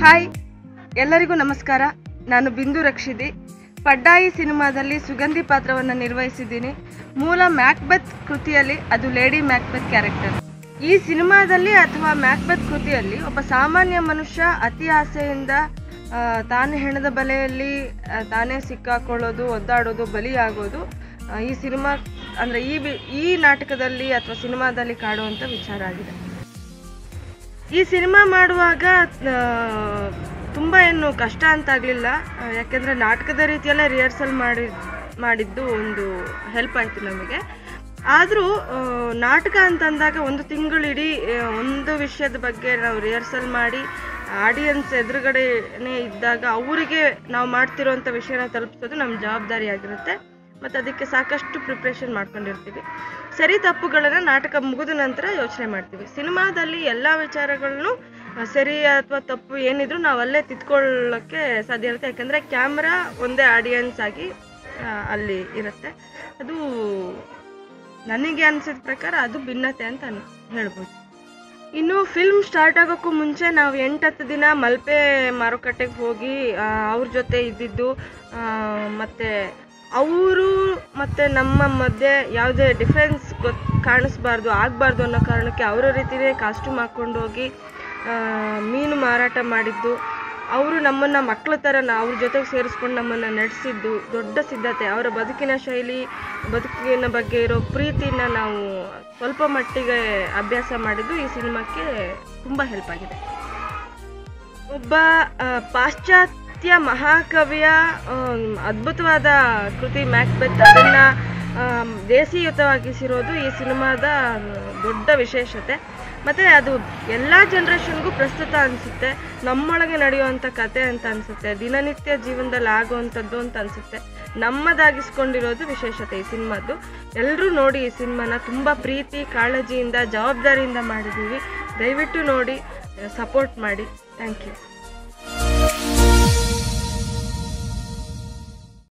hi ಎಲ್ಲರಿಗೂ ನಮಸ್ಕಾರ ನಾನು ಬಿಂದು ರಕ್ಷಿದಿ ಪಡ್ಡಾಯಿ ಸಿನಿಮಾದಲ್ಲಿ ಸುಗಂಧಿ ಪಾತ್ರವನ್ನು ನಿರ್ವಹಿಸಿದ್ದೀನಿ ಮೂಲ ಮ್ಯಾಕ್ಬೆತ್ ಕೃತಿಯಲ್ಲಿ ಅದು ಲೇಡಿ ಮ್ಯಾಕ್ಬೆತ್ ಕ್ಯಾರೆಕ್ಟರ್ ಈ ಸಿನಿಮಾದಲ್ಲಿ ಅಥವಾ ಮ್ಯಾಕ್ಬೆತ್ ಕೃತಿಯಲ್ಲಿ ಒಬ್ಬ ಸಾಮಾನ್ಯ ಮನುಷ್ಯ ಅತಿ ಆಸೆಯಿಂದ ಆ, ತಾನು ಹೆಣದ ಬಲೆಯಲ್ಲಿ ಆ, ತಾನೇ ಸಿಕ್ಕಾಕೊಳ್ಳೋದು ಒದ್ದಾಡೋದು ಬಲಿಯಾಗೋದು ಆ, ಈ ಸಿನಿಮಾ ಅಂದರೆ ಈ ವಿ- ಈ ನಾಟಕದಲ್ಲಿ ಅಥವಾ ಸಿನಿಮಾದಲ್ಲಿ ಕಾಡುವಂಥ ವಿಚಾರ ಆಗಿದೆ ಈ ಸಿನಿಮಾ ಮಾಡುವಾಗ ಆ, ತುಂಬ ಏನು ಕಷ್ಟ ಅಂತ ಆಗಲಿಲ್ಲ ಯಾಕೆಂದರೆ ನಾಟಕದ ರೀತಿಯಲ್ಲೇ ರಿಹರ್ಸಲ್ ಮಾಡಿ ಮಾಡಿದ್ದು ಒಂದು ಹೆಲ್ಪ್ ಆಯಿತು ನಮಗೆ ಆದರೂ ನಾಟಕ ಅಂತಂದಾಗ ಒಂದು ತಿಂಗಳಿಡೀ ಆ, ಒಂದು ವಿಷಯದ ಬಗ್ಗೆ ನಾವು ರಿಹರ್ಸಲ್ ಮಾಡಿ ಆಡಿಯನ್ಸ್ ಎದುರುಗಡೆನೇ ಇದ್ದಾಗ ಅವರಿಗೆ ನಾವು ಮಾಡ್ತಿರೋಂಥ ವಿಷಯನ ತಲುಪಿಸೋದು ನಮ್ಮ ಜವಾಬ್ದಾರಿಯಾಗಿರುತ್ತೆ ಮತ್ತು ಅದಕ್ಕೆ ಸಾಕಷ್ಟು ಪ್ರಿಪ್ರೇಷನ್ ಮಾಡ್ಕೊಂಡಿರ್ತೀವಿ ಸರಿ ತಪ್ಪುಗಳನ್ನು ನಾಟಕ ಮುಗಿದ ನಂತರ ಯೋಚನೆ ಮಾಡ್ತೀವಿ ಸಿನಿಮಾದಲ್ಲಿ ಎಲ್ಲ ವಿಚಾರಗಳನ್ನು ಆ, ಸರಿ ಅಥವಾ ತಪ್ಪು ಏನಿದ್ರು ನಾವು ಅಲ್ಲೇ ತಿದ್ಕೊಳ್ಳೋಕ್ಕೆ ಸಾಧ್ಯ ಇರುತ್ತೆ ಯಾಕಂದರೆ ಕ್ಯಾಮ್ರಾ ಒಂದೇ ಆಡಿಯನ್ಸ್ ಆಗಿ ಆ, ಅಲ್ಲಿ ಇರುತ್ತೆ ಅದು ನನಗೆ ಅನಿಸಿದ ಪ್ರಕಾರ ಅದು ಭಿನ್ನತೆ ಅಂತ ಅನ್ ಹೇಳ್ಬೋದು ಇನ್ನು ಫಿಲ್ಮ್ ಸ್ಟಾರ್ಟ್ ಆಗೋಕ್ಕೂ ಮುಂಚೆ ನಾವು ಎಂಟತ್ತು ದಿನ ಮಲ್ಪೆ ಮಾರುಕಟ್ಟೆಗೆ ಹೋಗಿ ಆ, ಅವ್ರ ಜೊತೆ ಇದ್ದಿದ್ದು ಆ, ಮತ್ತೆ ಅವರು ಮತ್ತು ನಮ್ಮ ಮಧ್ಯೆ ಯಾವುದೇ ಡಿಫ್ರೆನ್ಸ್ ಗೊತ್ ಕಾಣಿಸ್ಬಾರ್ದು ಆಗಬಾರ್ದು ಅನ್ನೋ ಕಾರಣಕ್ಕೆ ಅವರ ರೀತಿಯೇ ಕಾಸ್ಟ್ಯೂಮ್ ಹಾಕ್ಕೊಂಡು ಹೋಗಿ ಆ, ಮೀನು ಮಾರಾಟ ಮಾಡಿದ್ದು ಅವರು ನಮ್ಮನ್ನು ಮಕ್ಕಳ ಥರ ನಾ- ಅವ್ರ ಜೊತೆಗೆ ಸೇರಿಸ್ಕೊಂಡು ನಮ್ಮನ್ನು ನಡೆಸಿದ್ದು ದೊಡ್ಡ ಸಿದ್ಧತೆ ಅವರ ಬದುಕಿನ ಶೈಲಿ ಬದುಕಿನ ಬಗ್ಗೆ ಇರೋ ಪ್ರೀತಿನ ನಾವು ಸ್ವಲ್ಪ ಮಟ್ಟಿಗೆ ಅಭ್ಯಾಸ ಮಾಡಿದ್ದು ಈ ಸಿನಿಮಾಕ್ಕೆ ತುಂಬ ಹೆಲ್ಪ್ ಆಗಿದೆ ಒಬ್ಬ ಆ, ಪಾಶ್ಚಾತ್ಯ ಮಹಾಕವಿಯ ಆಮ್, ಅದ್ಭುತವಾದ ಕೃತಿ ಮ್ಯಾಕ್ಬೆತ್ ಅದನ್ನ ಆಮ್, ದೇಸಿಯುತವಾಗಿಸಿರೋದು ಈ ಸಿನಿಮಾದ ದೊಡ್ಡ ವಿಶೇಷತೆ ಮತ್ತೆ ಅದು ಎಲ್ಲ ಜನ್ರೇಷನ್ಗೂ ಪ್ರಸ್ತುತ ಅನಿಸುತ್ತೆ ನಮ್ಮೊಳಗೆ ನಡೆಯುವಂಥ ಕತೆ ಅಂತ ಅನಿಸುತ್ತೆ ದಿನನಿತ್ಯ ಜೀವನದಲ್ಲಿ ಆಗುವಂಥದ್ದು ಅಂತ ಅನಿಸುತ್ತೆ ನಮ್ಮದಾಗಿಸ್ಕೊಂಡಿರೋದು ವಿಶೇಷತೆ ಈ ಸಿನಿಮಾದ್ದು ಎಲ್ಲರೂ ನೋಡಿ ಈ ಸಿನಿಮಾನ ತುಂಬ ಪ್ರೀತಿ ಕಾಳಜಿಯಿಂದ ಜವಾಬ್ದಾರಿಯಿಂದ ಮಾಡಿದ್ದೀವಿ ದಯವಿಟ್ಟು ನೋಡಿ ಸಪೋರ್ಟ್ ಮಾಡಿ ಥ್ಯಾಂಕ್ ಯು